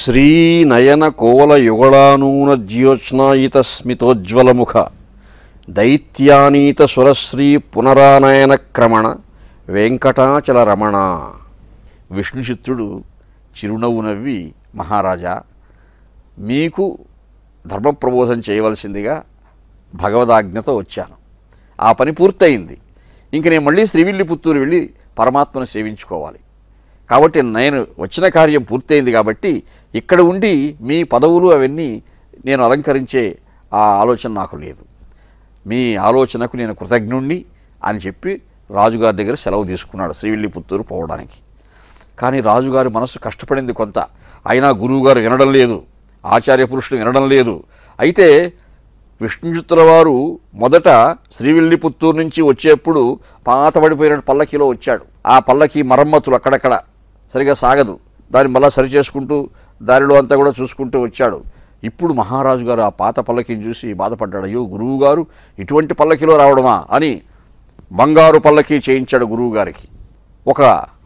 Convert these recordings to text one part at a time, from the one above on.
శ్రీనయన కోవల యుగళానూన జ్యోత్స్నాయిత స్మితోజ్వలముఖ దైత్యానీత సురశ్రీ పునరానయన క్రమణ వెంకటాచల రమణ విష్ణుచిత్తుడు చిరునవ్వు నవ్వి మహారాజా మీకు ధర్మప్రబోధం చేయవలసిందిగా భగవదాజ్ఞతో వచ్చాను ఆ పని పూర్తయింది ఇంక నేను మళ్ళీ శ్రీవిల్లిపుత్తూరు వెళ్ళి పరమాత్మను సేవించుకోవాలి కాబట్టి నేను వచ్చిన కార్యం పూర్తయింది కాబట్టి ఇక్కడ ఉండి మీ పదవులు అవన్నీ నేను అలంకరించే ఆ ఆలోచన నాకు లేదు మీ ఆలోచనకు నేను కృతజ్ఞుణ్ణి అని చెప్పి రాజుగారి దగ్గర సెలవు తీసుకున్నాడు శ్రీవిల్లిపుత్తూరు పోవడానికి కానీ రాజుగారి మనసు కష్టపడింది కొంత అయినా గురువుగారు వినడం లేదు ఆచార్య పురుషుడు వినడం లేదు అయితే విష్ణుచిత్తుల వారు మొదట శ్రీవిల్లిపుత్తూరు నుంచి వచ్చేప్పుడు పాతబడిపోయిన పల్లకిలో వచ్చాడు ఆ పల్లకి మరమ్మతులు అక్కడక్కడ సరిగా సాగదు దాన్ని మళ్ళా సరి చేసుకుంటూ దారిలో అంతా కూడా చూసుకుంటూ వచ్చాడు ఇప్పుడు మహారాజు గారు ఆ పాత పల్లకిని చూసి బాధపడ్డాడు అయ్యో గురువు గారు ఇటువంటి పల్లకిలో రావడమా అని బంగారు పల్లకి చేయించాడు గురువు గారికి ఒక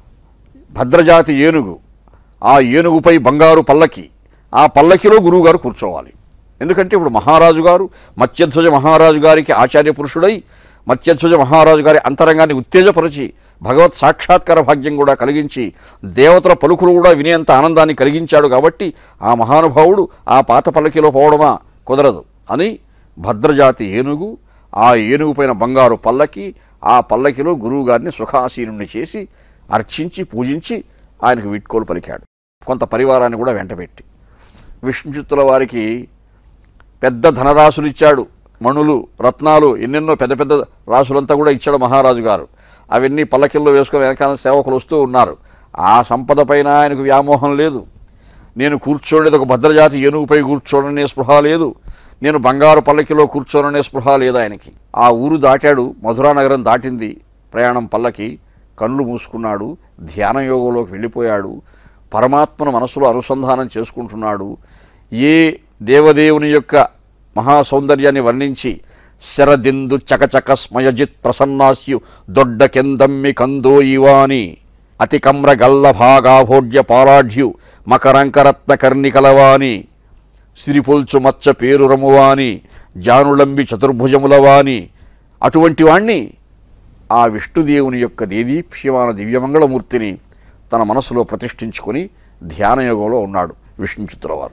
భద్రజాతి ఏనుగు ఆ ఏనుగుపై బంగారు పల్లకి ఆ పల్లకిలో గురువుగారు కూర్చోవాలి ఎందుకంటే ఇప్పుడు మహారాజు గారు మత్స్యధ్వజ మహారాజు గారికి ఆచార్య పురుషుడై మత్స్యధ్వజ మహారాజు గారి అంతరంగాన్ని ఉత్తేజపరిచి భగవత్ సాక్షాత్కార భాగ్యం కూడా కలిగించి దేవతల పలుకులు కూడా వినేంత ఆనందాన్ని కలిగించాడు కాబట్టి ఆ మహానుభావుడు ఆ పాత పల్లకిలో పోవడమా కుదరదు అని భద్రజాతి ఏనుగు ఆ ఏనుగు పైన బంగారు పల్లకి ఆ పల్లకిలో గురువుగారిని సుఖాసీనుణ్ణి చేసి అర్చించి పూజించి ఆయనకు వీడ్కోలు పలికాడు కొంత పరివారాన్ని కూడా వెంటబెట్టి విష్ణుచిత్తుల వారికి పెద్ద ధనరాశులు ఇచ్చాడు మణులు రత్నాలు ఎన్నెన్నో పెద్ద పెద్ద రాసులంతా కూడా ఇచ్చాడు మహారాజు గారు అవన్నీ పల్లకిల్లో వేసుకొని వెనకాల సేవకులు వస్తూ ఉన్నారు ఆ సంపద పైన ఆయనకు వ్యామోహం లేదు నేను కూర్చోండి ఒక భద్రజాతి ఏనుగుపై కూర్చోననే స్పృహ లేదు నేను బంగారు పల్లకిలో కూర్చోననే స్పృహ లేదు ఆయనకి ఆ ఊరు దాటాడు మధురా నగరం దాటింది ప్రయాణం పల్లకి కళ్ళు మూసుకున్నాడు ధ్యాన యోగంలోకి వెళ్ళిపోయాడు పరమాత్మను మనసులో అనుసంధానం చేసుకుంటున్నాడు ఏ దేవదేవుని యొక్క మహాసౌందర్యాన్ని వర్ణించి శరదిందు చకచక స్మయజిత్ ప్రసన్నాస్యు దొడ్డ కెందమ్మి కందో ఇవాని అతి కమ్ర గల్ల భాగాభోడ్య పాలాఢ్యు మకరంకరత్న కర్ణికలవాని సిరిపొల్చు మచ్చ పేరు రమువాని జానులంబి చతుర్భుజములవాని అటువంటి వాణ్ణి ఆ విష్ణుదేవుని యొక్క దేదీప్యమాన దివ్యమంగళమూర్తిని తన మనసులో ప్రతిష్ఠించుకొని ధ్యానయోగంలో ఉన్నాడు విష్ణుచిత్తుల వారు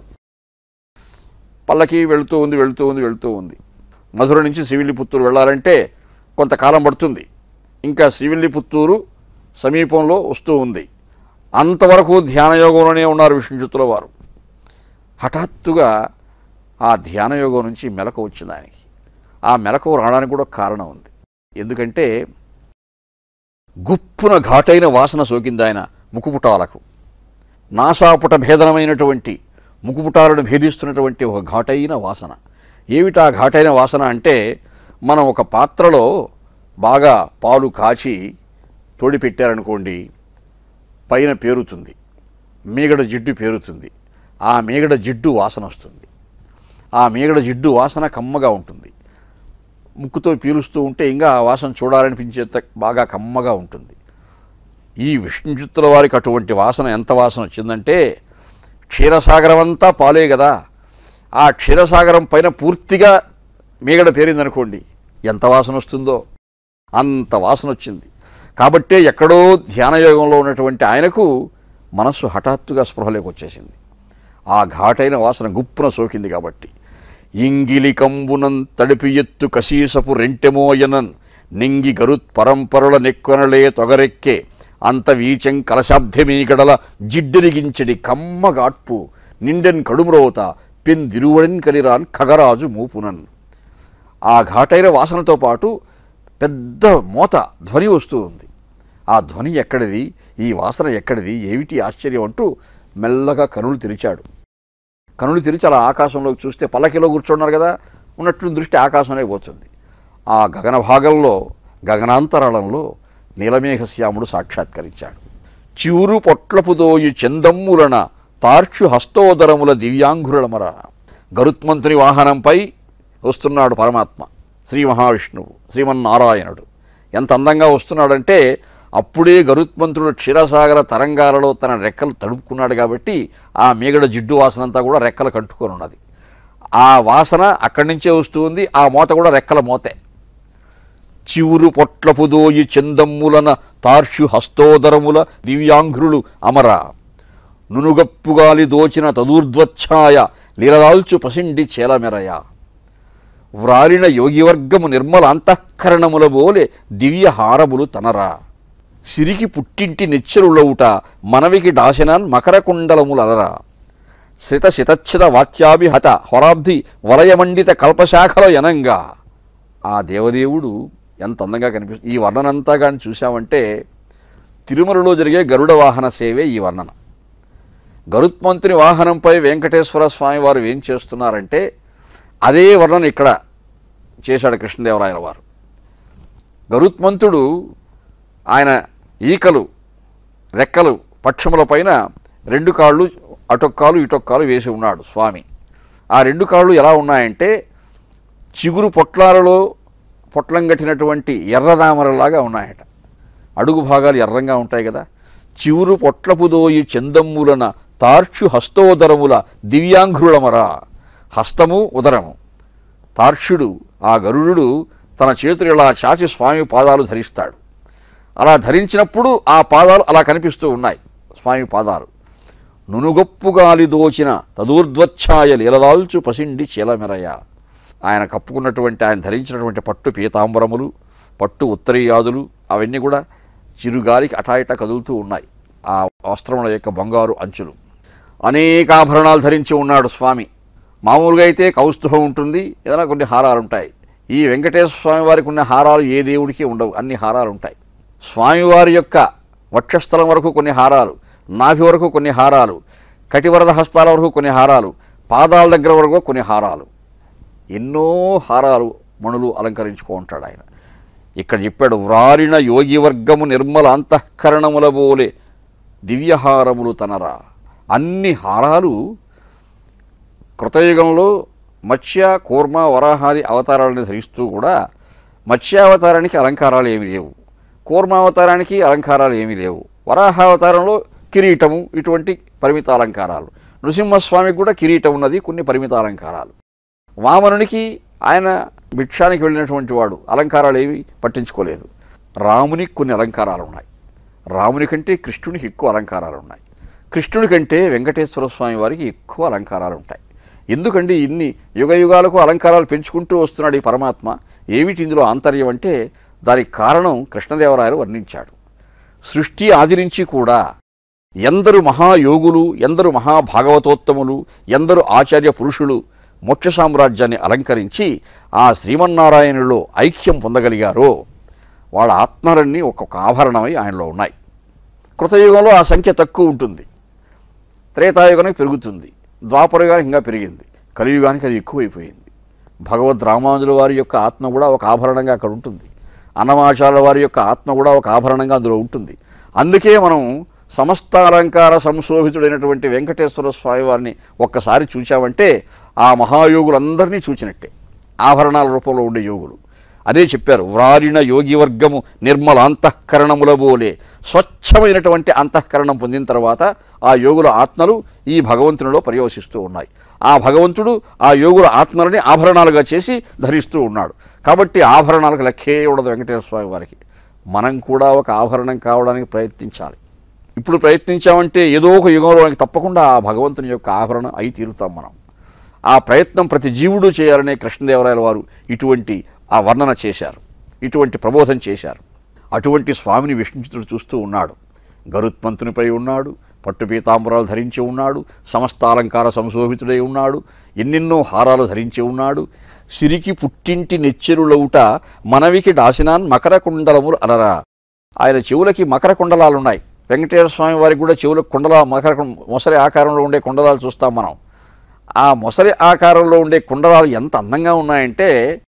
పల్లకి వెళుతూ ఉంది వెళుతూ ఉంది వెళుతూ ఉంది మధుర నుంచి శ్రీవిల్లిపుత్తూరు వెళ్ళాలంటే కొంతకాలం పడుతుంది ఇంకా శ్రీవిల్లిపుత్తూరు సమీపంలో వస్తూ ఉంది అంతవరకు ధ్యానయోగంలోనే ఉన్నారు విష్ణుచిత్తుల వారు హఠాత్తుగా ఆ ధ్యానయోగం నుంచి మెలకు వచ్చింది ఆయనకి ఆ మెలకు రావడానికి కూడా కారణం ఉంది ఎందుకంటే గుప్పున ఘాటైన వాసన సోకింది ఆయన ముకుపుటాలకు నాసాపుట భేదనమైనటువంటి ముకుపుటాలను భేదిస్తున్నటువంటి ఒక ఘాటైన వాసన ఏమిటా ఘాటైన వాసన అంటే మనం ఒక పాత్రలో బాగా పాలు కాచి తోడి పెట్టారనుకోండి పైన పేరుతుంది మీగడ జిడ్డు పేరుతుంది ఆ మీగడ జిడ్డు వాసన వస్తుంది ఆ మీగడ జిడ్డు వాసన కమ్మగా ఉంటుంది ముక్కుతో పీలుస్తూ ఉంటే ఇంకా ఆ వాసన చూడాలనిపించేంత బాగా కమ్మగా ఉంటుంది ఈ విష్ణుచిత్తుల వారికి అటువంటి వాసన ఎంత వాసన వచ్చిందంటే క్షీరసాగరం అంతా పాలే కదా ఆ క్షీరసాగరం పైన పూర్తిగా మీగడ పేరిందనుకోండి ఎంత వాసన వస్తుందో అంత వాసన వచ్చింది కాబట్టే ఎక్కడో ధ్యానయోగంలో ఉన్నటువంటి ఆయనకు మనస్సు హఠాత్తుగా స్పృహలోకి వచ్చేసింది ఆ ఘాటైన వాసన గుప్పున సోకింది కాబట్టి ఇంగిలి కంబునం తడిపి ఎత్తు కసీసపు రెంటెమోయనన్ నింగి గరుత్ పరంపరుల నెక్కొనలే తొగరెక్కే అంత వీచం కలశాబ్దమీగడల జిడ్డిరిగించడి కమ్మగాట్పు నిండెన్ కడుమ్రోత పెందిరువడన్ కలిరాన్ ఖగరాజు మూపునన్ ఆ ఘాటైన వాసనతో పాటు పెద్ద మోత ధ్వని వస్తూ ఉంది ఆ ధ్వని ఎక్కడిది ఈ వాసన ఎక్కడిది ఏమిటి ఆశ్చర్యం అంటూ మెల్లగా కనులు తెరిచాడు కనులు తెరిచి అలా ఆకాశంలోకి చూస్తే పల్లకిలో కూర్చున్నారు కదా ఉన్నట్టు దృష్టి ఆకాశంలో పోతుంది ఆ గగన భాగంలో గగనాంతరాళంలో నీలమేఘశ్యాముడు సాక్షాత్కరించాడు చివురు పొట్లపుదోయి చందమ్ములన తార్క్షు హస్తోదరముల దివ్యాంగురమర గరుత్మంతుని వాహనంపై వస్తున్నాడు పరమాత్మ శ్రీ మహావిష్ణువు శ్రీమన్నారాయణుడు ఎంత అందంగా వస్తున్నాడంటే అప్పుడే గరుత్మంతుడు క్షీరసాగర తరంగాలలో తన రెక్కలు తడుపుకున్నాడు కాబట్టి ఆ మీగడ జిడ్డు వాసన అంతా కూడా రెక్కలు కంటుకొని ఉన్నది ఆ వాసన అక్కడి నుంచే వస్తూ ఉంది ఆ మోత కూడా రెక్కల మోతే చివురు పొట్లపు దోయి చందమ్ములన తార్షు హస్తోదరముల దివ్యాంఘ్రులు అమర నునుగప్పుగాలి దోచిన తదూర్ధ్వచ్ఛాయ లీలదాల్చు పసిండి చేలమెరయ వ్రాలిన యోగివర్గము నిర్మల అంతఃకరణముల బోలే దివ్య హారములు తనరా సిరికి పుట్టింటి నెచ్చెరులవుట మనవికి డాశనాన్ మకరకుండలములనరా శిత శితచ్ఛిత వాక్యాభిహత హొరాబ్ది వలయమండిత కల్పశాఖలో యనంగా ఆ దేవదేవుడు ఎంత అందంగా కనిపిస్తుంది ఈ వర్ణనంతా కానీ చూశామంటే తిరుమలలో జరిగే గరుడ వాహన సేవే ఈ వర్ణన గరుత్మంతుని వాహనంపై వెంకటేశ్వర స్వామి వారు ఏం చేస్తున్నారంటే అదే వర్ణన ఇక్కడ చేశాడు కృష్ణదేవరాయల వారు గరుత్మంతుడు ఆయన ఈకలు రెక్కలు పక్షముల పైన రెండు కాళ్ళు అటొక్కాలు ఇటొక్కాలు వేసి ఉన్నాడు స్వామి ఆ రెండు కాళ్ళు ఎలా ఉన్నాయంటే చిగురు పొట్లాలలో పొట్లం కట్టినటువంటి ఎర్రదామరలాగా ఉన్నాయట అడుగు భాగాలు ఎర్రంగా ఉంటాయి కదా చివురు పొట్లపు దోయి చందమ్ములన తార్క్షు హస్తోదరముల దివ్యాంఘ్రులమరా హస్తము ఉదరము తార్క్షుడు ఆ గరుడు తన చేతులు ఇలా చాచి స్వామి పాదాలు ధరిస్తాడు అలా ధరించినప్పుడు ఆ పాదాలు అలా కనిపిస్తూ ఉన్నాయి స్వామి పాదాలు నునుగొప్పుగాలి దోచిన తదూర్ధ్వచ్ఛాయ లీలదాల్చు పసిండి చీలమెరయ ఆయన కప్పుకున్నటువంటి ఆయన ధరించినటువంటి పట్టు పీతాంబరములు పట్టు ఉత్తరీయాదులు అవన్నీ కూడా చిరుగాలికి అటాయిట కదులుతూ ఉన్నాయి ఆ వస్త్రముల యొక్క బంగారు అంచులు అనేక ఆభరణాలు ధరించి ఉన్నాడు స్వామి మామూలుగా అయితే కౌస్తుభం ఉంటుంది ఏదైనా కొన్ని హారాలు ఉంటాయి ఈ వెంకటేశ్వర స్వామి వారికి ఉన్న హారాలు ఏ దేవుడికి ఉండవు అన్ని హారాలు ఉంటాయి స్వామివారి యొక్క వక్షస్థలం వరకు కొన్ని హారాలు నాభి వరకు కొన్ని హారాలు కటివరద హస్తాల వరకు కొన్ని హారాలు పాదాల దగ్గర వరకు కొన్ని హారాలు ఎన్నో హారాలు మణులు అలంకరించుకో ఉంటాడు ఆయన ఇక్కడ చెప్పాడు వ్రారిన యోగివర్గము నిర్మల అంతఃకరణముల బోలే దివ్యహారములు తనరా అన్ని హారాలు కృతయుగంలో మత్స్య కూర్మ వరాహాది అవతారాలను ధరిస్తూ కూడా మత్స్యావతారానికి అలంకారాలు ఏమీ లేవు కూర్మావతారానికి అలంకారాలు ఏమీ లేవు వరాహావతారంలో కిరీటము ఇటువంటి పరిమిత అలంకారాలు నృసింహస్వామికి కూడా కిరీటం ఉన్నది కొన్ని పరిమిత అలంకారాలు వామనునికి ఆయన భిక్షానికి వెళ్ళినటువంటి వాడు అలంకారాలు ఏవి పట్టించుకోలేదు రామునికి కొన్ని అలంకారాలు ఉన్నాయి రాముని కంటే కృష్ణునికి ఎక్కువ అలంకారాలు ఉన్నాయి కృష్ణుడి కంటే వెంకటేశ్వర స్వామి వారికి ఎక్కువ అలంకారాలు ఉంటాయి ఎందుకండి ఇన్ని యుగ యుగాలకు అలంకారాలు పెంచుకుంటూ వస్తున్నాడు ఈ పరమాత్మ ఏమిటి ఇందులో ఆంతర్యం అంటే దానికి కారణం కృష్ణదేవరాయలు వర్ణించాడు సృష్టి ఆది నుంచి కూడా ఎందరు మహాయోగులు ఎందరు మహాభాగవతోత్తములు ఎందరు ఆచార్య పురుషులు మోక్ష సామ్రాజ్యాన్ని అలంకరించి ఆ శ్రీమన్నారాయణులో ఐక్యం పొందగలిగారో వాళ్ళ ఆత్మలన్నీ ఒక్కొక్క ఆభరణమై ఆయనలో ఉన్నాయి కృతయుగంలో ఆ సంఖ్య తక్కువ ఉంటుంది త్రేతాయుగానికి పెరుగుతుంది ద్వాపరయుగానికి ఇంకా పెరిగింది కలియుగానికి అది ఎక్కువైపోయింది భగవద్ రామానుజుల వారి యొక్క ఆత్మ కూడా ఒక ఆభరణంగా అక్కడ ఉంటుంది అన్నమాచార్యుల వారి యొక్క ఆత్మ కూడా ఒక ఆభరణంగా అందులో ఉంటుంది అందుకే మనం సమస్త అలంకార సంశోభితుడైనటువంటి వెంకటేశ్వర స్వామి వారిని ఒక్కసారి చూచామంటే ఆ మహాయోగులందరినీ చూచినట్టే ఆభరణాల రూపంలో ఉండే యోగులు అదే చెప్పారు వ్రారిన యోగివర్గము నిర్మల అంతఃకరణముల బోలే స్వచ్ఛమైనటువంటి అంతఃకరణం పొందిన తర్వాత ఆ యోగుల ఆత్మలు ఈ భగవంతునిలో పర్యవసిస్తూ ఉన్నాయి ఆ భగవంతుడు ఆ యోగుల ఆత్మలని ఆభరణాలుగా చేసి ధరిస్తూ ఉన్నాడు కాబట్టి ఆభరణాలకు లెక్కే ఉండదు వెంకటేశ్వర స్వామి వారికి మనం కూడా ఒక ఆభరణం కావడానికి ప్రయత్నించాలి ఇప్పుడు ప్రయత్నించామంటే ఏదో ఒక యుగంలో మనకి తప్పకుండా ఆ భగవంతుని యొక్క ఆభరణం అయి తీరుతాం మనం ఆ ప్రయత్నం ప్రతి జీవుడు చేయాలనే కృష్ణదేవరాయల వారు ఇటువంటి ఆ వర్ణన చేశారు ఇటువంటి ప్రబోధం చేశారు అటువంటి స్వామిని విష్ణుచితుడు చూస్తూ ఉన్నాడు గరుత్మంతునిపై ఉన్నాడు పట్టు పీతాంబరాలు ధరించి ఉన్నాడు సమస్త అలంకార సంశోభితుడై ఉన్నాడు ఎన్నెన్నో హారాలు ధరించి ఉన్నాడు సిరికి పుట్టింటి నెచ్చెరులవుట మనవికి డాసినాన్ మకర కుండలములు అనరా ఆయన చెవులకి మకర కుండలాలు ఉన్నాయి వెంకటేశ్వర స్వామి వారికి కూడా చెవులకు కుండల మకర కుండ- మొసలి ఆకారంలో ఉండే కుండలాలు చూస్తాం మనం ఆ మొసలి ఆకారంలో ఉండే కుండలాలు ఎంత అందంగా ఉన్నాయంటే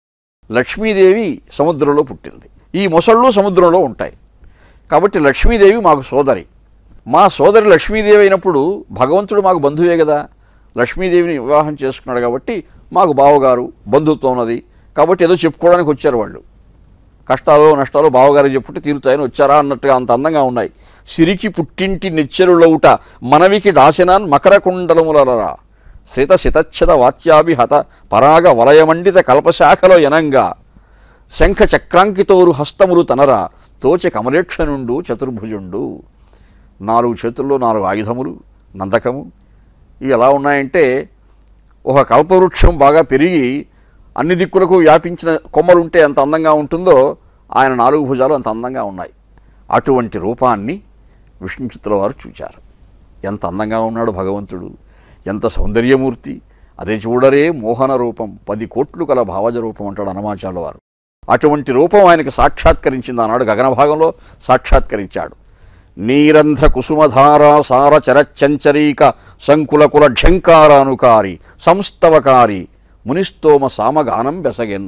లక్ష్మీదేవి సముద్రంలో పుట్టింది ఈ మొసళ్ళు సముద్రంలో ఉంటాయి కాబట్టి లక్ష్మీదేవి మాకు సోదరి మా సోదరి లక్ష్మీదేవి అయినప్పుడు భగవంతుడు మాకు బంధువే కదా లక్ష్మీదేవిని వివాహం చేసుకున్నాడు కాబట్టి మాకు బావగారు బంధుత్వం ఉన్నది కాబట్టి ఏదో చెప్పుకోవడానికి వచ్చారు వాళ్ళు కష్టాలు నష్టాలు బావగారికి చెప్పుంటే తీరుతాయని వచ్చారా అన్నట్టుగా అంత అందంగా ఉన్నాయి సిరికి పుట్టింటి నిచ్చెరులౌట మనవికి డాసినాన్ మకర కుండలములరా శ్రిత శితచ్ఛద వాత్యాభిహత పరాగ వలయమండిత కల్పశాఖలో యనంగా శంఖ చక్రాంకితోరు హస్తములు తనరా తోచె కమలేక్షణుండు చతుర్భుజుండు నాలుగు చేతుల్లో నాలుగు ఆయుధములు నందకము ఇవి ఎలా ఉన్నాయంటే ఒక కల్పవృక్షం బాగా పెరిగి అన్ని దిక్కులకు వ్యాపించిన కొమ్మలుంటే ఎంత అందంగా ఉంటుందో ఆయన నాలుగు భుజాలు అంత అందంగా ఉన్నాయి అటువంటి రూపాన్ని విష్ణుచిత్తుల వారు చూచారు ఎంత అందంగా ఉన్నాడు భగవంతుడు ఎంత సౌందర్యమూర్తి అదే చూడరే మోహన రూపం పది కోట్లు కల భావజ రూపం అంటాడు హనుమాచార్యుల వారు అటువంటి రూపం ఆయనకు సాక్షాత్కరించింది ఆనాడు గగన భాగంలో సాక్షాత్కరించాడు నీరంధ్ర కుసుమధారా సార చరచంచరీక సంకులకుల ఝంకారానుకారి సంస్తవకారి మునిస్తోమ సామగానం బెసగెన్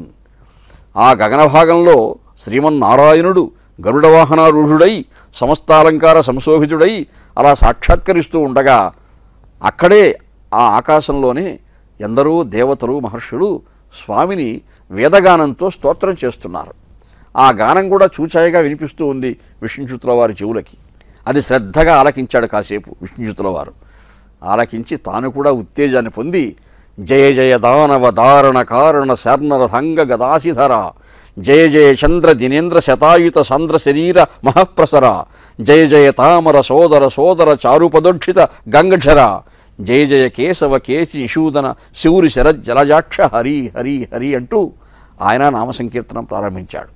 ఆ గగన భాగంలో శ్రీమన్నారాయణుడు గరుడ వాహనారూఢుడై సమస్తాలంకార సంశోభితుడై అలా సాక్షాత్కరిస్తూ ఉండగా అక్కడే ఆ ఆకాశంలోనే ఎందరో దేవతలు మహర్షులు స్వామిని వేదగానంతో స్తోత్రం చేస్తున్నారు ఆ గానం కూడా చూచాయిగా వినిపిస్తూ ఉంది విష్ణుచిత్తుల వారి చెవులకి అది శ్రద్ధగా ఆలకించాడు కాసేపు విష్ణుచిత్తుల వారు ఆలకించి తాను కూడా ఉత్తేజాన్ని పొంది జయ జయ దానవ దారుణ కారణ శర్ణర సంగ గదాసిధర జయ జయ చంద్ర దినేంద్ర శతాయుత సంద్ర శరీర మహప్రసర జయ జయ తామర సోదర సోదర చారుపదోక్షిత గంగఝర జయ జయ కేశవ కేసి నిషూదన శివురి శరత్ జలజాక్ష హరి హరి హరి అంటూ ఆయన నామ సంకీర్తనం ప్రారంభించాడు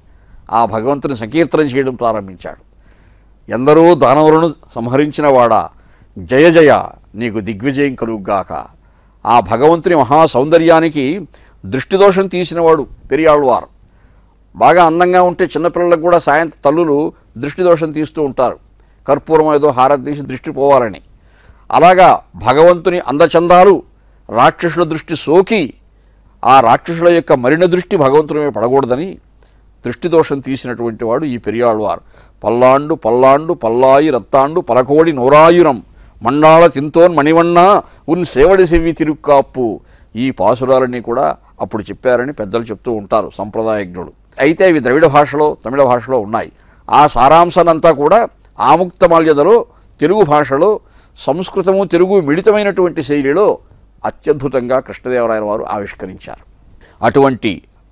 ఆ భగవంతుని సంకీర్తనం చేయడం ప్రారంభించాడు ఎందరో దానవులను సంహరించిన వాడా జయ జయ నీకు దిగ్విజయం కలుగుగాక ఆ భగవంతుని మహా సౌందర్యానికి దృష్టిదోషం తీసినవాడు పెరియాళ్ళవారు బాగా అందంగా ఉంటే చిన్నపిల్లలకు కూడా సాయంత్రం తల్లులు దృష్టిదోషం తీస్తూ ఉంటారు కర్పూరం ఏదో హారతి తీసి దృష్టి పోవాలని అలాగా భగవంతుని అందచందాలు రాక్షసుల దృష్టి సోకి ఆ రాక్షసుల యొక్క మరిన దృష్టి భగవంతుని మీద పడకూడదని దృష్టి దోషం తీసినటువంటి వాడు ఈ పెరియాళ్వారు పల్లాండు పల్లాండు పల్లాయి రత్తాండు పలకోడి నోరాయురం మండాళ తింతోన్ మణివన్న ఉన్ సేవడి సెవ్వి తిరుక్కాప్పు ఈ పాసురాలన్నీ కూడా అప్పుడు చెప్పారని పెద్దలు చెప్తూ ఉంటారు సంప్రదాయజ్ఞులు అయితే ఇవి ద్రవిడ భాషలో తమిళ భాషలో ఉన్నాయి ఆ సారాంశానంతా కూడా ఆముక్తమాల్యదలో తెలుగు భాషలో సంస్కృతము తెలుగు మిళితమైనటువంటి శైలిలో అత్యద్భుతంగా కృష్ణదేవరాయల వారు ఆవిష్కరించారు అటువంటి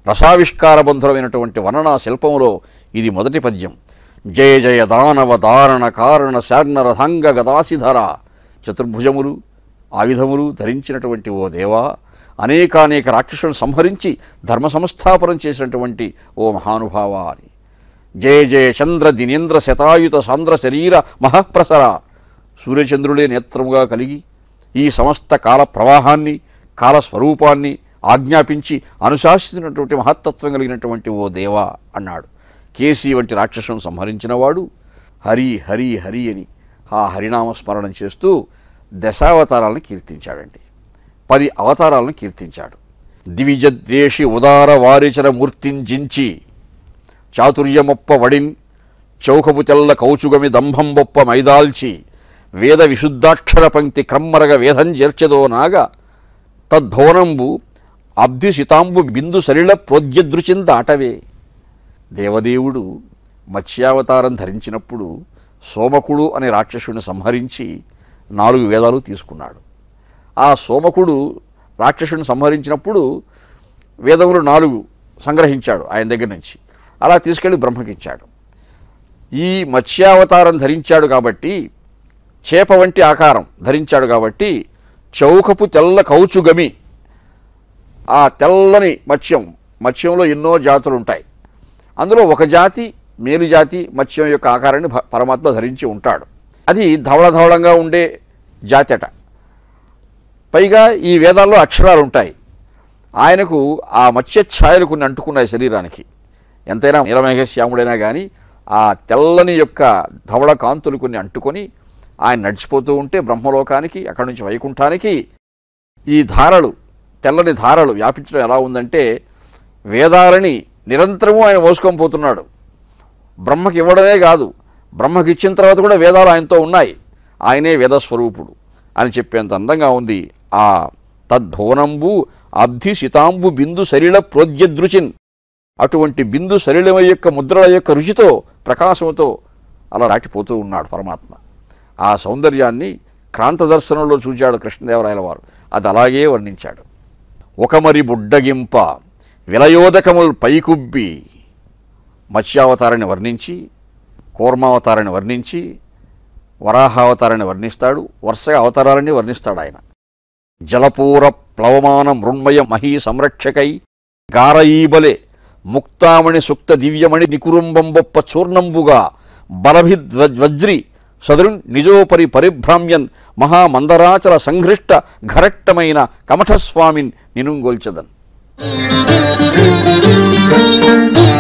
రసావిష్కారబంధురమైనటువంటి వర్ణనా శిల్పంలో ఇది మొదటి పద్యం జయ జయ దానవ దారణ కారణ శార్ణరథంగ గదాసిధర చతుర్భుజములు ఆయుధములు ధరించినటువంటి ఓ దేవా అనేకానేక రాక్షసులను సంహరించి ధర్మ సంస్థాపనం చేసినటువంటి ఓ మహానుభావ అని జయ జయ చంద్ర దినేంద్ర శతాయుత సాంద్ర శరీర మహప్రసర సూర్యచంద్రులే నేత్రముగా కలిగి ఈ సమస్త కాల ప్రవాహాన్ని కాల స్వరూపాన్ని ఆజ్ఞాపించి అనుశాసించినటువంటి మహత్తత్వం కలిగినటువంటి ఓ దేవా అన్నాడు కేసీ వంటి రాక్షసులను సంహరించినవాడు హరి హరి హరి అని ఆ హరినామ స్మరణం చేస్తూ దశావతారాలను కీర్తించాడండి పది అవతారాలను కీర్తించాడు దివిజద్వేషి ఉదార వారిచర మూర్తింజించి చాతుర్యమొప్ప వడిన్ చౌకపు తెల్ల కౌచుగమి దంభంబొప్ప మైదాల్చి వేద విశుద్ధాక్షర పంక్తి క్రమ్మరగ వేదం చేర్చెదో నాగ తద్భవనంబు అబ్ధి శితాంబు బిందు సలిల ప్రోద్యదృచింద ఆటవే దేవదేవుడు మత్స్యావతారం ధరించినప్పుడు సోమకుడు అనే రాక్షసుడిని సంహరించి నాలుగు వేదాలు తీసుకున్నాడు ఆ సోమకుడు రాక్షసుడిని సంహరించినప్పుడు వేదములు నాలుగు సంగ్రహించాడు ఆయన దగ్గర నుంచి అలా తీసుకెళ్ళి బ్రహ్మకిచ్చాడు ఈ మత్స్యావతారం ధరించాడు కాబట్టి చేప వంటి ఆకారం ధరించాడు కాబట్టి చౌకపు తెల్ల కౌచుగమి ఆ తెల్లని మత్స్యం మత్స్యంలో ఎన్నో జాతులు ఉంటాయి అందులో ఒక జాతి మేలు జాతి మత్స్యం యొక్క ఆకారాన్ని భ- పరమాత్మ ధరించి ఉంటాడు అది ధవళ ధవళంగా ఉండే జాతి అట పైగా ఈ వేదాల్లో అక్షరాలు ఉంటాయి ఆయనకు ఆ మత్స్య ఛాయలు కొన్ని అంటుకున్నాయి శరీరానికి ఎంతైనా నీలమేఘశ్యాముడైనా కానీ ఆ తెల్లని యొక్క ధవళ కాంతులు కొన్ని అంటుకొని ఆయన నడిచిపోతూ ఉంటే బ్రహ్మలోకానికి అక్కడి నుంచి వైకుంఠానికి ఈ ధారలు తెల్లని ధారలు వ్యాపించడం ఎలా ఉందంటే వేదాలని నిరంతరము ఆయన మోసుకొని పోతున్నాడు బ్రహ్మకి ఇవ్వడమే కాదు బ్రహ్మకి ఇచ్చిన తర్వాత కూడా వేదాలు ఆయనతో ఉన్నాయి ఆయనే వేదస్వరూపుడు అని చెప్పేంత అందంగా ఉంది ఆ తద్భువనంబు అబ్ధి శితాంబు బిందు సరిళ ప్రోద్యదృచిన్ అటువంటి బిందు సలిలమ యొక్క ముద్రల యొక్క రుచితో ప్రకాశంతో అలా దాటిపోతూ ఉన్నాడు పరమాత్మ ఆ సౌందర్యాన్ని క్రాంత దర్శనంలో చూచాడు కృష్ణదేవరాయల వారు అది అలాగే వర్ణించాడు ఒక మరి బుడ్డగింప విలయోదకముల్ పైకుబ్బి మత్స్యావతారాన్ని వర్ణించి కూర్మావతారాన్ని వర్ణించి వరాహావతారాన్ని వర్ణిస్తాడు వరుసగా అవతారాలన్నీ వర్ణిస్తాడు ఆయన జలపూర ప్లవమాన మృణ్మయ మహీ సంరక్షకై గారయీబలే ముక్తామణి సుక్త దివ్యమణి నికురుంబంబొప్ప చూర్ణంబుగా బలభిద్వజ్రి సదృన్ నిజోపరి పరిభ్రామ్యన్ మహామందరాచల సంఘృష్ట ఘరట్టమైన కమఠస్వామిన్ నినుంగొల్చదన్ Thank you.